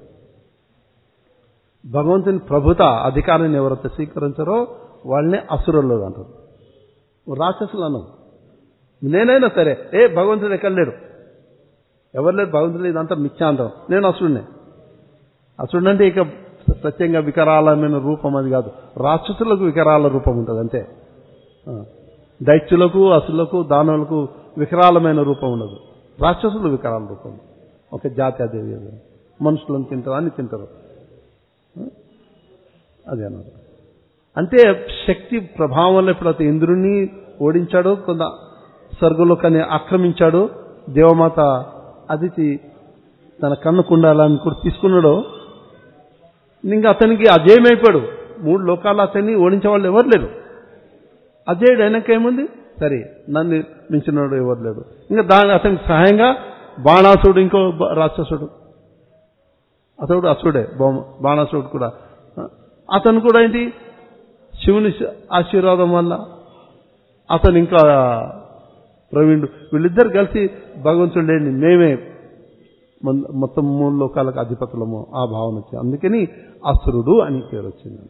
భగవంతుని ప్రభుత అధికారాన్ని ఎవరైతే స్వీకరించారో వాళ్ళనే అసురులు అంటారు రాక్షసులు అన్నాం నేనైనా సరే ఏ భగవంతుడు ఎక్కడ లేడు ఎవరు లేరు భగవంతుడు ఇదంతా మిథ్యాంతం నేను అసుడినే అసుడు అంటే ఇక ప్రత్యేకంగా వికరాలమైన రూపం అది కాదు రాక్షసులకు వికరాల రూపం ఉంటుంది అంతే ఆ. దైత్యులకు అసులకు దానవులకు వికరాలమైన రూపం ఉండదు రాక్షసులు వికరాల రూపం ఒక జాతి అదే అది. మనుషులను తింటారు అన్ని తింటారు ఆ? అదే అన్నమాట అంటే శక్తి ప్రభావంలో ఎప్పుడైతే ఇంద్రుణ్ణి ఓడించాడో కొంత స్వర్గలోకాన్ని ఆక్రమించాడో దేవమాత అదితి తన కన్ను కుండాలని కూడా తీసుకున్నాడో ఇంకా అతనికి అజయమైపోయాడు మూడు లోకాలు అతన్ని ఓడించే వాళ్ళు ఎవరు లేరు అజయుడు వెనక ఏముంది సరే నన్ను మించినోడు ఎవరు లేడు ఇంకా దాని అతనికి సహాయంగా బాణాసుడు ఇంకో బ- రాక్షసుడు అతడు అసుడే బొమ్మ బాణాసుడు కూడా అతను కూడా ఏంటి శివుని శ- ఆశీర్వాదం వల్ల అతను ఇంకా ప్రవీణుడు వీళ్ళిద్దరు కలిసి భగవంతుడు లేని మేమే మొ- మొత్తం మూడు లోకాలకు అధిపతులము ఆ భావన వచ్చింది అందుకని అసురుడు అని పేరు వచ్చింది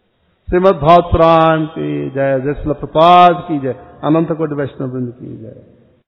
శ్రీమద్ భావత్ పురాణ్ కి జయ జయ ప్రపాద్ కి జయ అనంత కోటి వైష్ణవ బృంద్ కి జయ